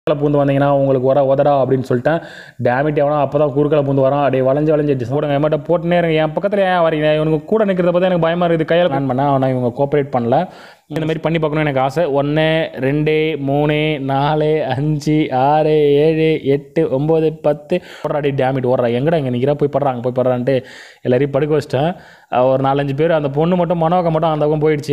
பூந்து வந்தீங்கன்னா உங்களுக்கு வர உதடா அப்படின்னு சொல்லிட்டேன் டேமிட் எவனா அப்போ தான் குறுக்கலை பூந்து வரான் அப்படியே வளைஞ்சு வளைஞ்சு போடுங்க என்கிட்ட போட்டுனே இருங்க என் பக்கத்தில் ஏன் வரீங்க இவனுக்கு கூட நிற்கிறத பார்த்தா எனக்கு பயமாக இருக்குது கையில் பிளான் பண்ணேன் ஆனால் இவங்க கோஆப்ரேட் பண்ணல இந்த மாதிரி பண்ணி பார்க்கணும்னு எனக்கு ஆசை ஒன்று ரெண்டு மூணு நாலு அஞ்சு ஆறு ஏழு எட்டு ஒம்பது பத்து போடுறாடி டேமிட் ஓடுறா எங்கடா இங்கே நிற்கிறா போய் படுறாங்க போய் படுறான்ட்டு எல்லாரையும் படுக்க வச்சிட்டேன் அஹ் ஒரு நாலஞ்சு பேர் அந்த பொண்ணு மட்டும் மனோகம் மட்டும் அந்த பக்கம் போயிடுச்சு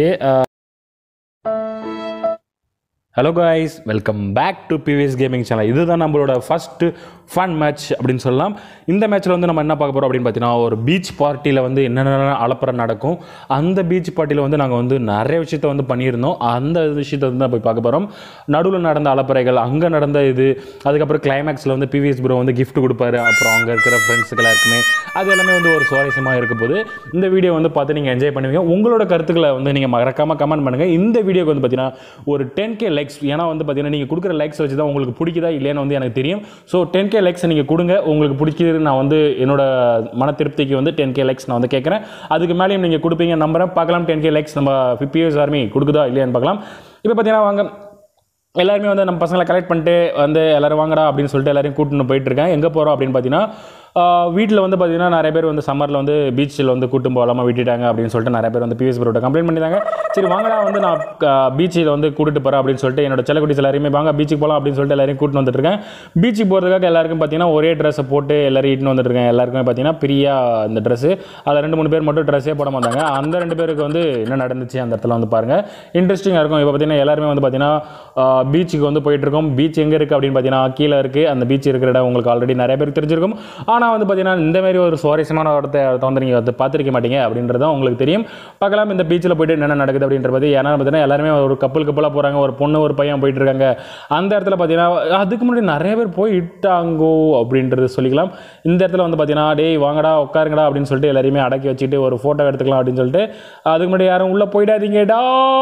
hello guys welcome back to PVS gaming channel இதுதான் நம்மளோட ஃபஸ்ட்டு ஃபன் மேட்ச் அப்படின்னு சொல்லலாம் இந்த மேட்ச்சில் வந்து நம்ம என்ன பார்க்க போகிறோம் அப்படின்னு பார்த்தீங்கன்னா ஒரு பீச் பார்ட்டியில் வந்து என்னென்ன அலப்பறை நடக்கும் அந்த பீச் பார்ட்டியில் வந்து நாங்கள் வந்து நிறைய விஷயத்த வந்து பண்ணியிருந்தோம் அந்த விஷயத்தை வந்து தான் போய் பார்க்க போகிறோம் நடுவில் நடந்த அலப்பறைகள் அங்கே நடந்த இது அதுக்கப்புறம் கிளைமேக்ஸில் வந்து பிவிஎஸ் ப்ரோ வந்து gift கொடுப்பாரு அப்புறம் அங்கே இருக்கிற ஃப்ரெண்ட்ஸுக்கு எல்லாருக்குமே அது எல்லாமே வந்து ஒரு சுவாரஸ்யமாக இருக்க போது இந்த வீடியோ வந்து பார்த்து நீங்கள் என்ஜாய் பண்ணுவீங்க உங்களோட கருத்துக்களை வந்து நீங்கள் மறக்காமல் கமெண்ட் பண்ணுங்கள் இந்த வீடியோக்கு வந்து பார்த்தீங்கன்னா ஒரு டென் கே லைக்ஸ் ஏன்னா வந்து பார்த்தீங்கன்னா நீங்கள் கொடுக்குற லைக்ஸ் வச்சு தான் உங்களுக்கு பிடிக்குதா இல்லையான்னு வந்து எனக்கு தெரியும் ஸோ டென் கே லைக்ஸ் நீங்கள் கொடுங்க உங்களுக்கு பிடிக்குது நான் வந்து என்னோட மன திருப்திக்கு வந்து டென் கே லைக்ஸ் நான் வந்து கேட்குறேன் அதுக்கு மேலேயும் நீங்கள் கொடுப்பீங்க நம்புறேன் பார்க்கலாம் டென் கே லைக்ஸ் நம்ம பிபிஎஸ் ஆர்மி கொடுக்குதா இல்லையான்னு பார்க்கலாம் இப்போ பார்த்தீங்கன்னா வாங்க எல்லாருமே வந்து நம்ம பசங்களை கலெக்ட் பண்ணிட்டு வந்து எல்லாரும் வாங்கடா அப்படின்னு சொல்லிட்டு எல்லாரையும் கூட்டின்னு போயிட்டு இருக்கேன் எங்கே போகிறோம் அப்படின்னு பார்த்தீங்கன்னா வீட்டில் வந்து பார்த்தீங்கன்னா நிறைய பேர் வந்து சம்மரில் வந்து பீச்சில் வந்து கூட்டும் போகலாமா விட்டுட்டாங்க அப்படின்னு சொல்லிட்டு நிறைய பேர் வந்து பிஎஸ் ப்ரோட்ட கம்ப்ளைண்ட் பண்ணிட்டாங்க சரி வாங்கடா வந்து நான் பீச்சில் வந்து கூட்டிட்டு போகிறேன் அப்படின்னு சொல்லிட்டு என்னோட செல்லக்குட்டிஸ் எல்லாருமே வாங்க பீச்சுக்கு போகலாம் அப்படின்னு சொல்லிட்டு எல்லாரையும் கூட்டிட்டு வந்துட்டு இருக்கேன் பீச்சுக்கு போகிறதுக்காக எல்லாருக்கும் பார்த்தீங்கன்னா ஒரே ட்ரெஸ்ஸை போட்டு எல்லாரும் இட்டுன்னு வந்துட்டு இருக்கேன் எல்லாருக்குமே பார்த்தீங்கன்னா பிரியா இந்த ட்ரெஸ்ஸு அதில் ரெண்டு மூணு பேர் மட்டும் ட்ரெஸ்ஸே போட மாட்டாங்க அந்த ரெண்டு பேருக்கு வந்து என்ன நடந்துச்சு அந்த இடத்துல வந்து பாருங்கள் இன்ட்ரெஸ்டிங்காக இருக்கும் இப்போ பார்த்தீங்கன்னா எல்லாருமே வந்து பார்த்தீங்கன்னா பீச்சுக்கு வந்து போயிட்டு இருக்கோம் பீச் எங்கே இருக்குது அப்படின்னு பார்த்தீங்கன்னா கீழே இருக்குது அந்த பீச் இருக்கிற இடம் உங்களுக்கு ஆல்ரெடி நிறைய பேருக்கு தெரிஞ்சிருக்கும் ஆனால் வந்து பார்த்தீங்கன்னா இந்த மாதிரி ஒரு சுவாரஸ்யமான இடத்த இடத்த வந்து நீங்கள் வந்து பார்த்துருக்க மாட்டீங்க அப்படின்றது தான் உங்களுக்கு தெரியும் பார்க்கலாம் இந்த பீச்சில் போயிட்டு என்னென்ன நடக்குது அப்படின்ற பற்றி ஏன்னா பார்த்தீங்கன்னா எல்லாருமே ஒரு கப்பல் கப்பலாக போகிறாங்க ஒரு பொண்ணு ஒரு பையன் போயிட்டு இருக்காங்க அந்த இடத்துல பார்த்தீங்கன்னா அதுக்கு முன்னாடி நிறைய பேர் போய் இட்டாங்கோ அப்படின்றது சொல்லிக்கலாம் இந்த இடத்துல வந்து பார்த்தீங்கன்னா டேய் வாங்கடா உட்காருங்கடா அப்படின்னு சொல்லிட்டு எல்லாரையுமே அடக்கி வச்சுட்டு ஒரு ஃபோட்டோ எடுத்துக்கலாம் அப்படின்னு சொல்லிட்டு அதுக்கு முன்னாடி யாரும் உள்ளே போயிடாதீங்கடா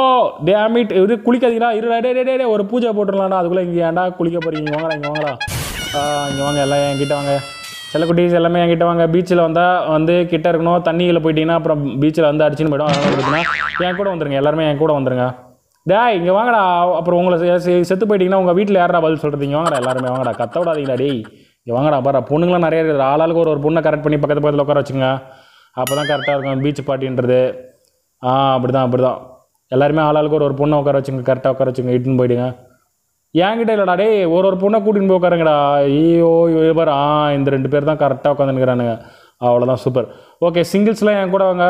டேமிட் இது குளிக்காதீங்கடா இருடா டே டே, டே டே, ஒரு பூஜை போட்டுடலாம்டா அதுக்குள்ளே இங்கே ஏன்டா குளிக்க போகிறீங்க வாங்கடா இங்கே வாங்கடா இங்கே வாங்க எல்லாம் என்கிட்ட வாங்க செல்லக்குட்டீஸ் எல்லாமே என்கிட்ட வாங்க பீச்சில் வந்தால் வந்து கிட்ட இருக்கணும் தண்ணியில் போயிட்டீங்கன்னா அப்புறம் பீச்சில் வந்து அடிச்சுன்னு போயிடும் அதனால இருக்குன்னா என் கூட வந்துருங்க எல்லாருமே என் கூட வந்துருங்க டேய் இங்கே வாங்கடா அப்புறம் உங்களை செ- செ- செத்து போயிட்டீங்கன்னா உங்கள் வீட்டில் யாரா பதில் சொல்கிறது இங்கே வாங்கடா எல்லாருமே வாங்கடா கத்த விடாதீங்களா டேய் இங்கே வாங்கடா பாரு பொண்ணுங்களாம் நிறைய இருக்குது ஆளாளுக்கு ஒரு ஒரு பொண்ணை கரெக்ட் பண்ணி பக்கத்து பக்கத்தில் உட்கார வச்சுங்க அப்போ தான் கரெக்டாக இருக்கும் பீச் பார்ட்டின்றது ஆ அப்படி தான் அப்படி தான் எல்லாருமே ஆளாளுக்கு ஒரு ஒரு பொண்ணை உட்கார வச்சுங்க கரெக்டாக உட்கார வச்சுங்க இட்டுன்னு போயிடுங்க என்கிட்ட இல்லைடா டேய் ஒரு ஒரு பொண்ணை கூட்டின்னு போய் உட்காருங்கடா ஐயோ இவ பாரு ஆ இந்த ரெண்டு பேர் தான் கரெக்டாக உட்காந்துருக்கிறானுங்க அவ்வளோதான் சூப்பர் ஓகே சிங்கிள்ஸ்லாம் என் கூட வாங்க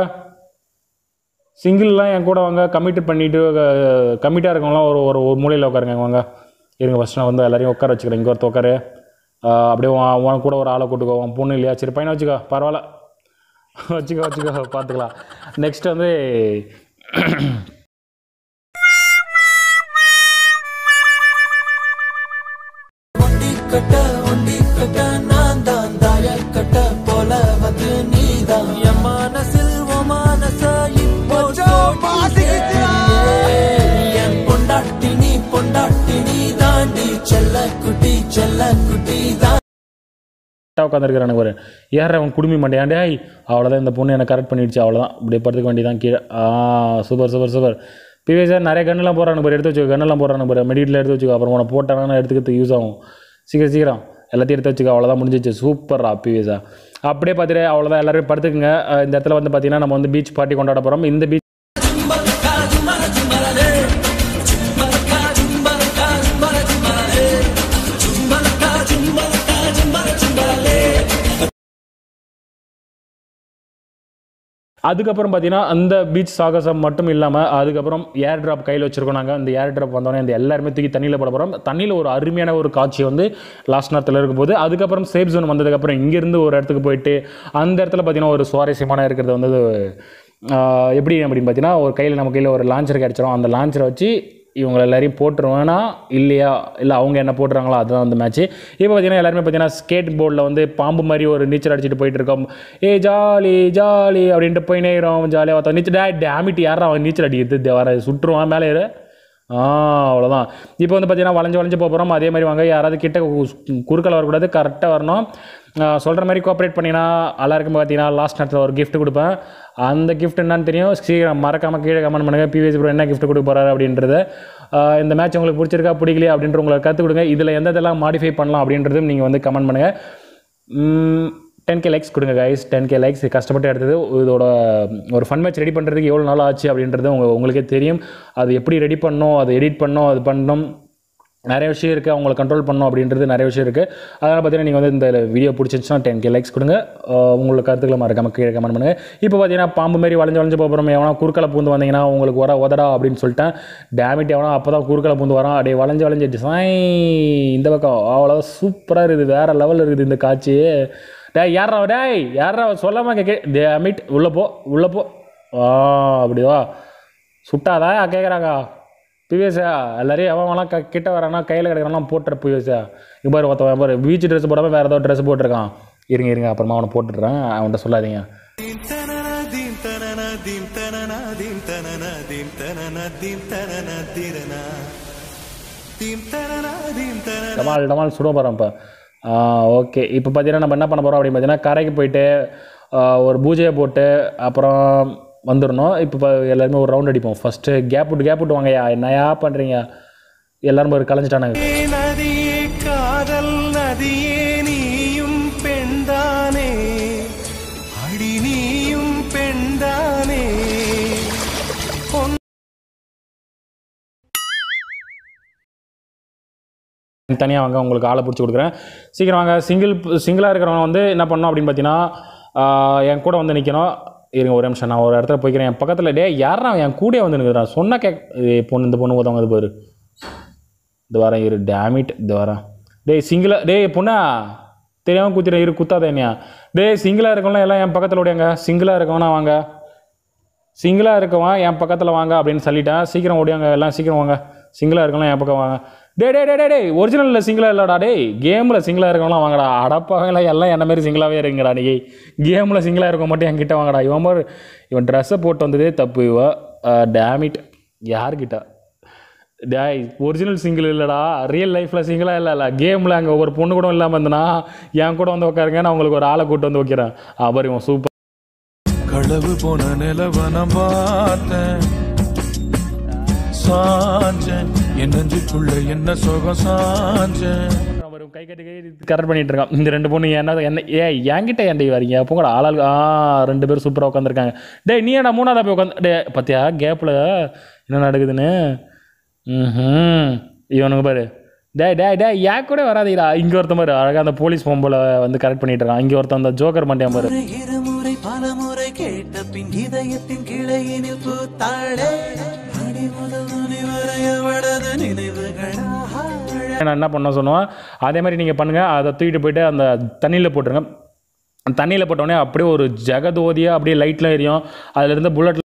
சிங்கிள்லாம் என் கூட வாங்க கமிட்டட் பண்ணிட்டு கமிட்டாக இருக்கவங்களாம் ஒரு ஒரு ஒரு மூலையில் உட்காருங்க வாங்க இருங்க ஃபஸ்ட் நான் வந்து எல்லாரையும் உட்கார வச்சுக்கிறேன் இங்கே ஒருத்த உட்காரு ஆ, அப்படியே உன் உன் கூட ஒரு ஆளை கூட்டுக்கோ உன் பொண்ணு இல்லையா சரி பையனை வச்சுக்கோ பரவாயில்ல வச்சுக்கோ வச்சுக்கோ பார்த்துக்கலாம் நெக்ஸ்ட் வந்து ஒண்டி கட்ட ஒண்டி கட்ட நான் தான் தாயல் கட்ட போல வந்து நீதான் என் மனசில் உன் மனச இப்போ தோட்டியே. என் பொண்டாட்டி நீ பொண்டாட்டி நீ தாண்டி செல்ல குட்டி செல்ல குட்டி தான் உட்காந்துருக்கிறானுங்க ஒரு ஏற அவன் குடுமி மாட்டேன் டேய் அவ்வளோதான் இந்த பொண்ணு எனக்கு கரெக்ட் பண்ணிடுச்சு அவ்வளோதான் இப்படியே படுத்துக்க வேண்டியதான் கீழே ஆ சூப்பர் சூப்பர் சூப்பர் பிவே சார் நிறைய கண்ணெல்லாம் போடுறானு பாரு எடுத்து வச்சுக்கோ கண்ணெல்லாம் போடுறானு பாரு மெடிக்கில் எடுத்து வச்சுக்கோ அப்புறம் உன போட்டாங்கன்னா எடுத்துக்கிறதுக்கு யூஸ் ஆகும் சீக்கிரம் சீக்கிரம் எல்லாத்தையும் எடுத்து வச்சுக்கோ அவ்வளோதான் முடிஞ்சிச்சு சூப்பரா பிவிஎஸா அப்படியே பார்த்துட்டு அவ்வளோதான் எல்லாரும் படுத்துக்குங்க அஹ் இந்த இடத்துல வந்து பார்த்தீங்கன்னா நம்ம வந்து பீச் பார்ட்டி கொண்டாட போகிறோம் இந்த பீச் அதுக்கப்புறம் பார்த்தீங்கன்னா அந்த பீச் சாகசம் மட்டும் இல்லாமல் அதுக்கப்புறம் ஏர் ட்ராப் கையில் வச்சிருக்கோம் நாங்கள் அந்த ஏர் ட்ராப் வந்தோடனே இந்த எல்லாருமே தூக்கி தண்ணியில் போட போகிறோம் தண்ணியில் ஒரு அருமையான ஒரு காட்சி வந்து லாஸ்ட் நேரத்தில் இருக்கும் போது அதுக்கப்புறம் சேஃப் ஜோன் வந்ததுக்கப்புறம் இங்கேருந்து ஒரு இடத்துக்கு போயிட்டு அந்த இடத்துல பார்த்தீங்கன்னா ஒரு சுவாரஸ்யமான இருக்கிறது வந்து ஆஹ், எப்படி அப்படின்னு பார்த்தீங்கன்னா ஒரு கையில் நம்ம கையில் ஒரு லான்ச்சர் கிடச்சிரும் அந்த லான்ச்சரை வச்சு இவங்க எல்லாரையும் போட்டுருவேனா இல்லையா இல்லை அவங்க என்ன போட்டுறாங்களோ அதுதான் அந்த மேட்ச்சு இப்போ பார்த்தீங்கன்னா எல்லாருமே பார்த்தீங்கன்னா ஸ்கேட் போர்டில் வந்து பாம்பு மாதிரி ஒரு நீச்சல் அடிச்சுட்டு போயிட்டு இருக்கோம் ஏ ஜாலி ஜாலி அப்படின்ட்டு போய் நேரம் ஜாலியாக பார்த்தோம் நீச்சல் டே டேமிட் யாரா அவன் நீச்சல் அடிக்கிறது வர சுட்டுருவான் மேலே ஏறு ஆ அவ்வளோதான் இப்போ வந்து பார்த்தீங்கன்னா வளைஞ்சு வளைஞ்சு போக போகிறோம் அதே மாதிரி வாங்க யாராவது கிட்ட கு- குறுக்கால வரக்கூடாது கரெக்டாக வரணும் சொல்கிற மாதிரி கோஆப்ரேட் பண்ணினா எல்லாருக்கும் பார்த்தீங்கன்னா லாஸ்ட் நேரத்தில் ஒரு gift கொடுப்பேன் அந்த gift என்னன்னு தெரியும் சீக்கிரம் மறக்காமல் கீழே கமெண்ட் பண்ணுங்கள் பிவிஎஸ் ப்ரோ என்ன gift கொடுக்க போகிறாரு அப்படின்றத ஆஹ் இந்த மேட்ச் உங்களுக்கு பிடிச்சிருக்கா பிடிக்கலையா அப்படின்ற உங்களுக்கு கற்றுக் கொடுங்க இதில் எந்த இதெல்லாம் மாடிஃபை பண்ணலாம் அப்படின்றதும் நீங்கள் வந்து கமெண்ட் பண்ணுங்கள் டென் கே லைக்ஸ் கொடுங்க கைஸ் டென் கே லைக்ஸ் கஷ்டப்பட்டு எடுத்தது இதோட ஒரு ஃபன் மேட்ச் ரெடி பண்ணுறதுக்கு எவ்வளோ நாள் ஆச்சு அப்படின்றது உங்க உங்களுக்கே தெரியும் அது எப்படி ரெடி பண்ணணும் அது எடிட் பண்ணணும் அது பண்ணணும் நிறைய விஷயம் இருக்குது அவங்கள கண்ட்ரோல் பண்ணணும் அப்படின்றது நிறைய விஷயம் இருக்குது அதனால் பார்த்தீங்கன்னா நீங்கள் வந்து இந்த வீடியோ பிடிச்சிருந்துச்சுன்னா டென் கே லைக்ஸ் கொடுங்க ஆஹ் உங்களுக்கு கருத்துக்களை மறக்காம கீழே கமெண்ட் பண்ணுங்கள் இப்போ பார்த்தீங்கன்னா பாம்பு மாரி வளைஞ்சு வளைஞ்சு போகிறோம் எவனா குறுக்கலை பூந்து வந்தீங்கன்னா உங்களுக்கு வர உதடா அப்படின்னு சொல்லிட்டேன் டேமிட் எவனா அப்போ தான் குறுக்கலை பூந்து வரான் அப்படியே வளைஞ்சு வளைஞ்சு டிசைன் இந்த பக்கம் அவ்வளோ சூப்பராக இருக்குது வேறு லெவலில் இருக்குது இந்த காட்சி டேய் யாரா டேய் யாரா சொல்லாமல் கேட்க டேமிட் உள்ளே போ உள்ளே போ ஆ அப்படிவா சுட்டாதா கேட்குறாங்க பிவிஎஸ்ஆ எல்லாரையும் எவன் வேணாம் க கிட்ட வரானா கையில் கிடக்கிறான் போட்டுற பிவிஎஸ்ஆ இப்போ பாரு ஒருத்தவன் பாரு பீச் ட்ரெஸ் போடாமல் வேறு ஏதோ ட்ரெஸ் போட்டிருக்கான் இருங்க இருங்க அப்புறமா அவனை போட்டுடுறேன் அவன்கிட்ட சொல்லாதீங்க Dim tanana dim tanana dim tanana dim tanana dim tanana dim tanana dirana dim tanana dim tanana டமால் டமால் சுட போகிறோம் இப்போ ஓகே இப்போ பார்த்தீங்கன்னா நம்ம என்ன பண்ண போகிறோம் அப்படின்னு பார்த்தீங்கன்னா கரைக்கு போயிட்டு ஆ, ஒரு பூஜையை போட்டு அப்புறம் வந்துடணும் இப்போ ப- எல்லாருமே ஒரு ரவுண்ட் அடிப்போம் ஃபஸ்ட்டு கேப் விட்டு கேப் விட்டு வாங்கய்யா என்னையா பண்ணுறீங்க எல்லாரும் ஒரு கலைஞ்சிட்டானுங்க நதியே காதல் நதியே நீயும் பெண்தானே அடி நீயும் பெண்தானே தனியாக வாங்க உங்களுக்கு ஆளை பிடிச்சி கொடுக்குறேன் சீக்கிரம் வாங்க சிங்கிள் சிங்கிளாக இருக்கிறவங்க வந்து என்ன பண்ணணும் அப்படின்னு பார்த்தீங்கன்னா ஆஹ், என் கூட வந்து நிற்கணும் இருங்க ஒரு நிமிஷம் நான் ஒரு இடத்துல போய்க்கிறேன் என் பக்கத்தில் டே யாரா என் கூடயே வந்து நிற்கிறான் சொன்ன கேக் ஏய், பொண்ணு இந்த பொண்ணு உதவங்க இது பாரு இது வரேன் இரு டேமிட் இது வரேன் டேய் சிங்கிளாக டேய் பொண்ணா தெரியாமல் குத்திர இரு குத்தாத என்னையா டேய் சிங்கிளாக இருக்கவங்களாம் எல்லாம் என் பக்கத்தில் ஓடியாங்க சிங்கிளாக இருக்கவனா வாங்க சிங்கிளாக இருக்கவன் என் பக்கத்தில் வாங்க அப்படின்னு சொல்லிட்டேன் சீக்கிரம் ஓடியாங்க எல்லாம் சீக்கிரம் வாங்க சிங்கிளாக இருக்கலாம் என் பக்கம் வாங்க டே டே டே டே டே ஒரிஜினலில் சிங்கிளாக இல்லைடா டேய் கேமில் சிங்கிளாக இருக்கவங்களாம் வாங்கடா அடப்பாகல எல்லாம் என்ன மாதிரி சிங்கிளாகவே இருங்கடா நீ கேமில் சிங்கிளாக இருக்க மட்டும் என்கிட்ட வாங்கடா இவன் பாரு இவன் ட்ரெஸ்ஸை போட்டு வந்ததே தப்பு இவ டேமிட் யார்கிட்ட டேய் ஒரிஜினல் சிங்கிள் இல்லைடா ரியல் லைஃப்பில் சிங்கிளாக இல்லை இல்லை கேமில் அங்கே ஒரு பொண்ணு கூட இல்லாமல் இருந்தனா என் கூட வந்து உட்காருங்க நான் உங்களுக்கு ஒரு ஆளை கூட்டு வந்து வைக்கிறேன் அவர் இவன் சூப்பர் களவு போன நிலவ நான் பார்த்தேன் சாஞ்சேன் என் நெஞ்சுக்குள்ள என்ன சுகம் சாஞ்சேன் அவர் கை கட்டி கை கரெக்ட் பண்ணிட்டு இருக்கான் இந்த ரெண்டு பொண்ணு என்ன என்ன ஏ என்கிட்ட ஏன்டி வரீங்க போங்கடா ஆளாள் ஆ ரெண்டு பேரும் சூப்பராக உட்காந்துருக்காங்க டேய் நீ என்ன மூணாவது போய் உட்காந்து டே பார்த்தியா கேப்பில் என்ன நடக்குதுன்னு ம் இவனுங்க பாரு டேய் டேய் டேய் ஏன் கூட வராதீடா இங்கே ஒருத்தன் பாரு அழகாக அந்த போலீஸ் பொம்பளை வந்து கரெக்ட் பண்ணிட்டு இருக்கான் இங்கே ஒருத்தன் அந்த ஜோக்கர் மண்டியம் பாரு இருமுறை பலமுறை கேட்ட பின் இதயத்தின் கிளையினில் பூத்தாளே அடி முதல் நுனி வரை அவளது நினைவுகளா நான் என்ன பண்ண சொன்னோம் அதே மாதிரி நீங்கள் பண்ணுங்கள் அதை தூக்கிட்டு போயிட்டு அந்த தண்ணியில் போட்டுருங்க அந்த தண்ணியில் போட்டோடனே அப்படியே ஒரு ஜெகதோதியாக அப்படியே லைட்லாம் எரியும் அதில் இருந்த புல்லட்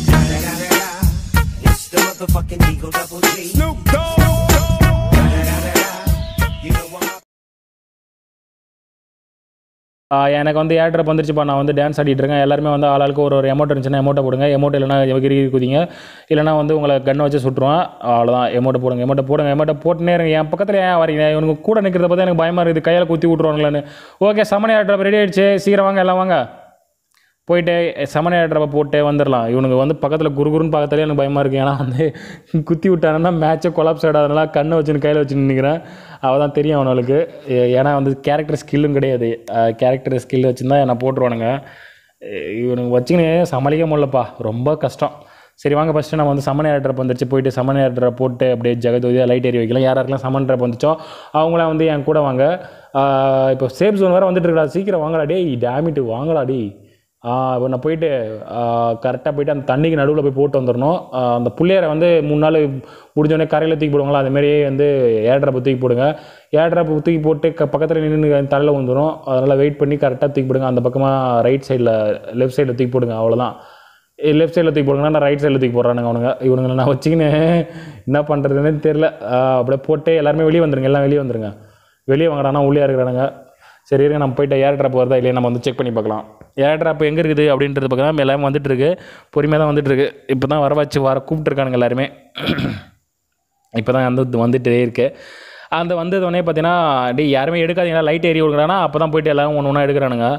ஆஹ் எனக்கு வந்து ஏர் ட்ராப் வந்துருச்சுப்பா நான் வந்து டான்ஸ் ஆடிட்டு இருக்கேன் எல்லாருமே வந்து ஆளாளுக்கு ஒரு ஒரு எமௌண்ட் இருந்துச்சுன்னா எமௌண்ட்டை போடுங்க எமௌண்ட் இல்லைனா எகிரி குதிங்க இல்லைனா வந்து உங்களை கண்ணை வச்சு சுட்டுருவேன் அவ்வளோதான் எமௌண்ட்டை போடுங்க எமௌண்ட்டை போடுங்க எமௌண்ட்டை போட்டுனே இருங்க என் பக்கத்தில் ஏன் வரீங்க இவனுக்கு கூட நிற்கிறத பார்த்தா எனக்கு பயமாக இருக்குது கையில் குத்தி விட்ருவாங்களான்னு ஓகே சமணி ஏர் ட்ராப் ரெடி ஆயிடுச்சு சீக்கிரம் வாங்க எல்லாம் வாங்க போயிட்டு சமணி ஏர் ட்ராப்பை போட்டு வந்துடலாம் இவனுக்கு வந்து பக்கத்தில் குறுகுறுன்னு பக்கத்துலேயே எனக்கு பயமாக இருக்குது ஏன்னா வந்து குத்தி விட்டாங்கன்னா மேட்ச்சை கொலாப்ஸ் ஆடாதனால கண்ணை வச்சுன்னு கையில் வச்சு நிற்கிறேன் அவள் தான் தெரியும் அவனுக்கு ஏ- ஏன்னா வந்து கேரக்டர் ஸ்கில்லும் கிடையாது கேரக்டர் ஸ்கில் வச்சுருந்தா என்னை போட்டுருவானுங்க எ- இவனுக்கு வச்சுக்கினே சமாளிக்க முடியலப்பா ரொம்ப கஷ்டம் சரி வாங்க ஃபஸ்ட்டு நம்ம வந்து சமன் ஏர் ட்ராப் வந்துருச்சு போயிட்டு சமன் ஏர் ட்ராப் போட்டு அப்படியே ஜெகதோதியாக லைட் ஏறி வைக்கலாம் யார் யாருக்கெல்லாம் சமன் ட்ராப் வந்துச்சோ அவங்களாம் வந்து என் கூட வாங்க ஆஹ் இப்போ சேஃப் ஜோன் வேறு வந்துட்டு இருக்கா சீக்கிரம் வாங்கடா டேய் டேமிட்டு வாங்கடா டேய் இப்போ நான் போயிட்டு கரெக்டாக போயிட்டு அந்த தண்ணிக்கு நடுவில் போய் போட்டு வந்துடணும் ஆஹ் அந்த புள்ளையரை வந்து மூணு நாள் முடிஞ்சோடனே கரையில் தூக்கி போடுவாங்களா அதுமாரி வந்து ஏர்ட்ராப்பை தூக்கி போடுங்க ஏர்ட்ராப்பை தூக்கி போட்டு க பக்கத்தில் நின்று தலையில் வந்துடும் அதனால் வெயிட் பண்ணி கரெக்டாக தூக்கி போடுங்க அந்த பக்கமாக ரைட் சைடில் லெஃப்ட் சைடில் தூக்கி போடுங்க அவ்வளோதான் லெஃப்ட் சைடில் தூக்கி போடுங்கன்னா நான் ரைட் சைடில் தூக்கி போடுறானுங்க அவனுங்க இவனுங்களை நான் வச்சுக்கின்னு என்ன பண்ணுறதுன்னு தெரில அப்படியே போட்டு எல்லாருமே வெளியே வந்துருங்க எல்லாம் வெளியே வந்துருங்க வெளியே வாங்கடானா உள்ளே இருக்கிறானுங்க சரி இருங்க நம்ம போயிட்டு ஏர் ட்ராப் வருதா இல்லையா நம்ம வந்து செக் பண்ணி பார்க்கலாம் ஏர் ட்ராப் எங்கே இருக்குது அப்படின்றது பக்கம் எல்லாமே வந்துட்டு இருக்கு பொறுமையாக தான் வந்துட்டு இருக்கு இப்போ தான் வர வச்சு வர கூப்பிட்டுருக்கானுங்க எல்லாருமே இப்போ தான் வந்து வந்துட்டே இருக்கு அந்த வந்தது உடனே பார்த்தீங்கன்னா டேய் யாருமே எடுக்காதீங்களா லைட் ஏறி விடுறானா அப்போ தான் போயிட்டு எல்லாரும் ஒன்று ஒன்றா எடுக்கிறானுங்க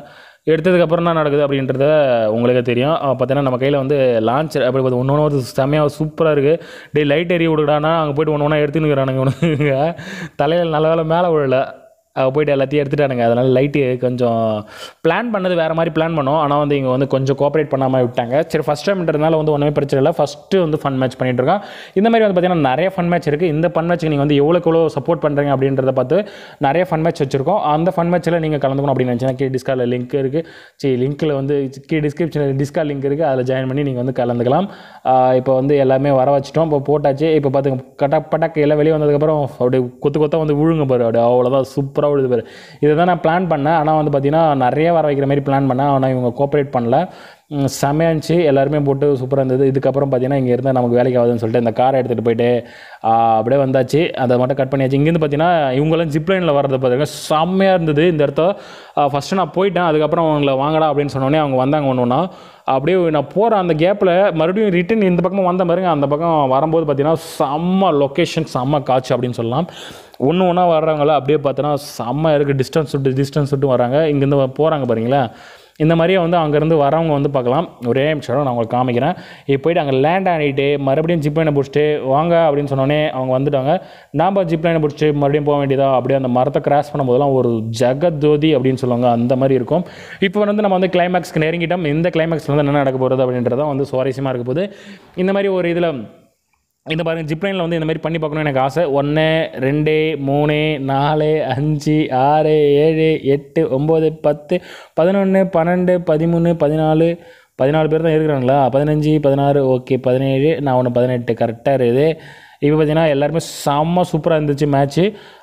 எடுத்ததுக்கப்புறம் தான் நடக்குது அப்படின்றத உங்களுக்கு தெரியும் அஹ் பார்த்தீங்கன்னா நம்ம கையில் வந்து லான்ச் அப்படி ஒன்று ஒன்று செம்மையாக சூப்பராக இருக்குது டே லைட் எரிய விடுடானா அங்கே போயிட்டு ஒன்று ஒன்றா எடுத்துன்னுக்குறானுங்க இவனுங்க தலையில் நல்ல வேலை மேலே விழல அவ போயிட்டு எல்லாத்தையும் எடுத்துட்டானுங்க அதனால் லைட்டு கொஞ்சம் பிளான் பண்ணது வேறு மாதிரி பிளான் பண்ணோம் ஆனால் வந்து இங்கே வந்து கொஞ்சம் கோஆப்ரேட் பண்ணாமல் விட்டாங்க சரி ஃபஸ்ட் டைம்ன்றதுனால வந்து ஒன்றுமே பிரச்சனை இல்லை ஃபஸ்ட்டு வந்து ஃபன் மேட்ச் பண்ணிட்டு இருக்கோம் இந்த மாதிரி வந்து பார்த்தீங்கன்னா நிறைய ஃபன் மேட்ச் இருக்குது இந்த ஃபன் மேட்ச்சுக்கு நீங்கள் வந்து எவ்வளோக்கு எவ்வளோ சப்போர்ட் பண்ணுறீங்க அப்படின்றத பார்த்து நிறைய ஃபன் மேட்ச் வச்சுருக்கோம் அந்த ஃபன் மேட்ச்சில் நீங்கள் கலந்துக்கணும் அப்படின்னு நினச்சிங்கன்னா கீழே டிஸ்காலில் லிங்க் இருக்குது சரி லிங்க்கில் வந்து கீழே டிஸ்கிரிப்ஷனில் டிஸ்கால் லிங்க் இருக்குது அதில் ஜாயின் பண்ணி நீங்கள் வந்து கலந்துக்கலாம் ஆஹ் இப்போ வந்து எல்லாமே வர வச்சிட்டோம் இப்போ போட்டாச்சு இப்போ பார்த்துங்க கட்டக் பட்டக் எல்லாம் வெளியே வந்ததுக்கப்புறம் அப்படியே கொத்து கொத்தா வந்து விழுங்க பாரு அப்படியே அவ்வளோதான் சூப்பராக விழுது பாரு இதை தான் நான் பிளான் பண்ணேன் ஆனால் வந்து பார்த்தீங்கன்னா நிறைய வர வைக்கிற மாதிரி பிளான் பண்ணேன் ஆனால் இவங்க கோஆப்ரேட் பண்ணல ம், செமையா இருந்துச்சு எல்லாருமே போட்டு சூப்பராக இருந்தது இதுக்கப்புறம் பார்த்தீங்கன்னா இங்கே இருந்தால் நமக்கு வேலைக்கு ஆகுதுன்னு சொல்லிட்டு இந்த காரை எடுத்துகிட்டு போயிட்டு ஆ, அப்படியே வந்தாச்சு அதை மட்டும் கட் பண்ணியாச்சு இங்கேருந்து பார்த்தீங்கன்னா இவங்களாம் ஜிப்லைனில் வர்றது பார்த்தீங்கன்னா செம்மையாக இருந்தது இந்த இடத்த ஃபஸ்ட்டு நான் போயிட்டேன் அதுக்கப்புறம் அவங்கள வாங்கடா அப்படின்னு சொன்னோடனே அவங்க வந்தாங்க ஒன்று ஒன்றா அப்படியே நான் போகிற அந்த கேப்பில் மறுபடியும் ரிட்டன் இந்த பக்கமாக வந்த பாருங்க அந்த பக்கம் வரும்போது பார்த்தீங்கன்னா செம்ம லொக்கேஷன் செம்ம காட்சி அப்படின்னு சொல்லலாம் ஒன்று ஒன்றா வர்றவங்கள அப்படியே பார்த்தோன்னா செம்ம இருக்குது டிஸ்டன்ஸ் விட்டு டிஸ்டன்ஸ் விட்டு வராங்க இங்கேருந்து போகிறாங்க பாருங்களா இந்த மாதிரியே வந்து அங்கேருந்து வரவங்க வந்து பார்க்கலாம் ஒரே நிமிஷம் நான் உங்களுக்கு காமிக்கிறேன் இப்போ போயிட்டு அங்கே லேண்ட் ஆகிட்டு மறுபடியும் ஜிப் லைனை பிடிச்சிட்டு வாங்க அப்படின்னு சொன்னோடனே அவங்க வந்துட்டாங்க நாம் ஜிப் லைனை பிடிச்சி மறுபடியும் போக வேண்டியதா அப்படியே அந்த மரத்தை கிராஸ் பண்ணும்போதெல்லாம் ஒரு ஜெகஜோதி அப்படின்னு சொல்லுவாங்க அந்த மாதிரி இருக்கும் இப்போ வந்து நம்ம வந்து கிளைமேக்ஸ்க்கு நெருங்கிட்டோம் இந்த கிளைமேக்ஸில் வந்து என்ன நடக்க போகிறது அப்படின்றத வந்து சுவாரஸ்யமாக இருக்க போகுது இந்த மாதிரி ஒரு இதில் இந்த பாருங்க ஜிப்லைனில் வந்து இந்த மாதிரி பண்ணி பார்க்கணும்னு எனக்கு ஆசை ஒன்று ரெண்டு மூணு நாலு அஞ்சு ஆறு ஏழு எட்டு ஒம்பது பத்து பதினொன்று பன்னெண்டு பதிமூணு பதினாலு பதினாலு பேர் தான் இருக்கிறாங்களா பதினஞ்சு பதினாறு ஓகே பதினேழு நான் ஒன்று பதினெட்டு கரெக்டாக இருக்குது இப்போ பார்த்தீங்கன்னா எல்லாருமே செம்ம சூப்பராக இருந்துச்சு மேட்ச்சு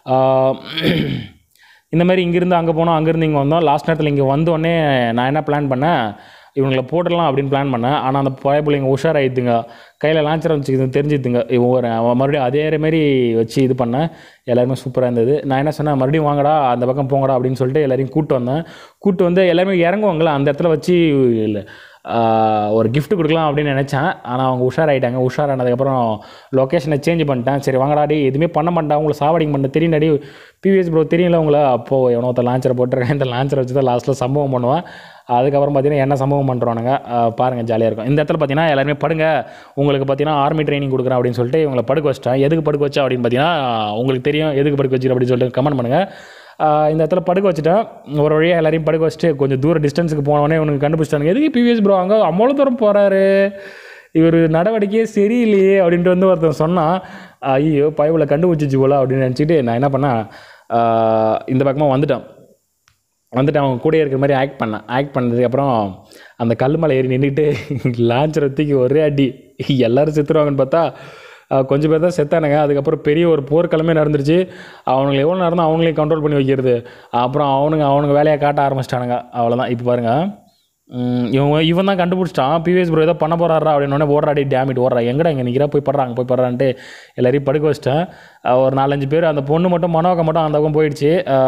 இந்த மாதிரி இங்கேருந்து அங்கே போனோம் அங்கேருந்து இங்கே வந்தோம் லாஸ்ட் நேரத்தில் இங்கே வந்தோடனே நான் என்ன பிளான் பண்ணேன் இவங்களை போட்டுடலாம் அப்படின்னு பிளான் பண்ணேன் ஆனால் அந்த பழைய பிள்ளைங்க உஷாராயிடுதுங்க கையில் லான்ச்சர் வச்சுக்கிது தெரிஞ்சுதுங்க ஒவ்வொரு அவன் மறுபடியும் அதே மாதிரி வச்சு இது பண்ணேன் எல்லாருமே சூப்பராக இருந்தது நான் என்ன சொன்னேன் மறுபடியும் வாங்கடா அந்த பக்கம் போங்கடா அப்படின்னு சொல்லிட்டு எல்லாரையும் கூப்பிட்டு வந்தேன் கூப்பிட்டு வந்து எல்லாருமே இறங்குவாங்களே அந்த இடத்துல வச்சு இல்லை ஆஹ் ஒரு gift கொடுக்கலாம் அப்படின்னு நினச்சேன் ஆனால் அவங்க உஷாராயிட்டாங்க உஷாரானதுக்கப்புறம் லொக்கேஷனை சேஞ்ச் பண்ணிட்டேன் சரி வாங்கடா டே எதுவுமே பண்ண மாட்டேன் உங்களை சாவடிங் பண்ண தெரியும் டாடி பிவிஎஸ் ப்ரோ தெரியும்ல உங்களை அப்போது எவனோ ஒருத்தர் லான்ச்சரை போட்டிருக்கேன் இந்த லான்ச்சரை வச்சு தான் லாஸ்ட்டில் சம்பவம் பண்ணுவேன் அதுக்கப்புறம் பார்த்தீங்கன்னா என்ன சம்பவம் பண்ணுறானுங்க பாருங்கள் ஜாலியாக இருக்கும் இந்த இடத்துல பார்த்தீங்கன்னா எல்லாருமே படுங்க உங்களுக்கு பார்த்தீங்கன்னா ஆர்மி ட்ரைனிங் கொடுக்குறேன் அப்படின்னு சொல்லிட்டு இவங்களை படுக்க வச்சிட்டேன் எதுக்கு படுக்க வச்சா அப்படின்னு பார்த்தீங்கன்னா உங்களுக்கு தெரியும் எதுக்கு படுக்க வச்சு அப்படின்னு சொல்லிட்டு கமெண்ட் பண்ணுங்கள் ஆஹ் இந்த இடத்துல படுக்க வச்சுட்டேன் ஒரு வழியாக எல்லாரையும் படுக்க வச்சுட்டு கொஞ்சம் தூர டிஸ்டன்ஸுக்கு போனவொடனே உனக்கு கண்டுபிடிச்சிட்டாங்க எதுக்கு பிவிஎஸ் ப்ரோ அங்கே அவ்வளோ தூரம் போகிறாரு இவர் நடவடிக்கையே சரியில்லையே அப்படின்ட்டு வந்து ஒருத்தன் சொன்னான் ஐயோ பயவில் கண்டுபிடிச்சிச்சு போல அப்படின்னு நினச்சிட்டு நான் என்ன பண்ணேன் ஆஹ் இந்த பக்கமாக வந்துட்டேன் வந்துட்டு அவங்க கூட இருக்கிற மாதிரி ஆக்ட் பண்ணேன் ஆக்ட் பண்ணதுக்கப்புறம் அந்த கல் மேலே ஏறி நின்றுட்டு லான்ச்சரை தூக்கி ஒரே அடி எல்லாரும் செத்துருவாங்கன்னு பார்த்தா அஹ், கொஞ்சம் பேர் தான் செத்தானுங்க அதுக்கப்புறம் பெரிய ஒரு போர்க்களமே நடந்துருச்சு அவனுங்களை எவ்வளோ நேரம் தான் அவங்களையும் கண்ட்ரோல் பண்ணி வைக்கிறது அப்புறம் அவனுங்க அவனுங்க வேலையை காட்ட ஆரம்பிச்சிட்டானுங்க அவ்வளோதான் இப்போ பாருங்கள் ம், இவன் இவன் தான் கண்டுபிடிச்சிட்டான் பிவிஎஸ் ப்ரோ ஏதோ பண்ண போறாரா அப்படின்னு ஓடுறாடி டேமிட் ஓடுறா எங்கடா இங்கே நிற்கிறா போய் படுறாங்க போய் படுறான்ட்டு எல்லாரையும் படுக்க வச்சிட்டேன் அஹ், ஒரு நாலஞ்சு பேர் அந்த பொண்ணு மட்டும் மனோகம் மட்டும் அந்த பக்கம் போயிடுச்சு அஹ்,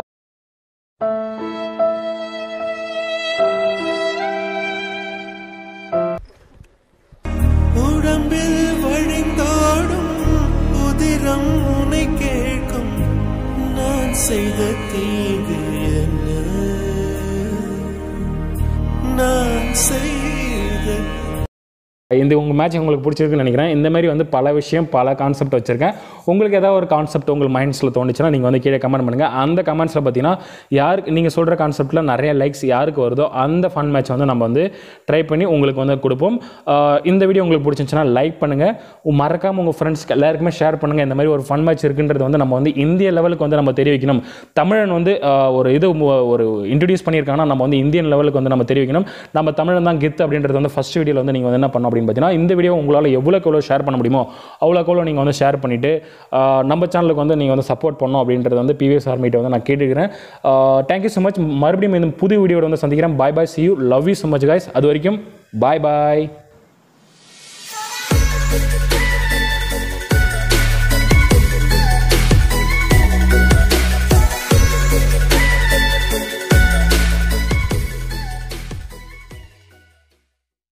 உடம்பில் வழிந்தோடும் உதிரம் உனை கேட்கும் நான் செய்த தீங்கு என்ன நான் செய்த இந்த உங்கள் மேட்ச் உங்களுக்கு பிடிச்சிருக்குன்னு நினைக்கிறேன் இந்த மாதிரி வந்து பல விஷயம் பல கான்செப்ட் வச்சுருக்கேன் உங்களுக்கு ஏதாவது ஒரு கான்செப்ட் உங்கள் மைண்ட்ஸில் தோணுச்சுன்னா நீங்கள் வந்து கீழே கமெண்ட் பண்ணுங்கள் அந்த கமெண்ட்ஸில் பார்த்தீங்கன்னா யாருக்கு நீங்கள் சொல்கிற கான்செப்ட்டில் நிறைய லைக்ஸ் யாருக்கு வருதோ அந்த ஃபன் மேட்ச் வந்து நம்ம வந்து ட்ரை பண்ணி உங்களுக்கு வந்து கொடுப்போம் ஆஹ் இந்த வீடியோ உங்களுக்கு பிடிச்சிருந்துச்சுன்னா லைக் பண்ணுங்கள் மறக்காமல் உங்கள் ஃப்ரெண்ட்ஸ்க்கு எல்லாருக்குமே ஷேர் பண்ணுங்கள் இந்த மாதிரி ஒரு ஃபன் மேட்ச் இருக்குன்றது வந்து நம்ம வந்து இந்திய லெவலுக்கு வந்து நம்ம தெரிவிக்கணும் தமிழன் வந்து ஆஹ் ஒரு இது மு- ஒரு இன்ட்ரடியூஸ் பண்ணியிருக்காங்கன்னா நம்ம வந்து இந்தியன் லெவலுக்கு வந்து நம்ம தெரிவிக்கணும் நம்ம தமிழன் தான் கெத்து அப்படின்றது வந்து ஃபஸ்ட் வீடியோவில் வந்து நீங்கள் வந்து என்ன பண்ணணும் அப்படின்னு பார்த்தீங்கன்னா இந்த வீடியோ உங்களால் எவ்வளோக்கு எவ்வளோ ஷேர் பண்ண முடியுமோ அவ்வளோக்கு எவ்வளோ நீங்கள் வந்து ஷேர் பண்ணிவிட்டு நம்ம சேனலுக்கு வந்து நீங்கள் வந்து சப்போர்ட் பண்ணணும் அப்படின்றது வந்து பிவிஎஸ் ஆர்மிட்ட வந்து நான் கேட்டுக்கிறேன் தேங்க்யூ ஸோ மச் மறுபடியும் இந்த புது வீடியோட வந்து சந்திக்கிறேன் bye bye see you love you so much guys அது வரைக்கும் பாய் பாய்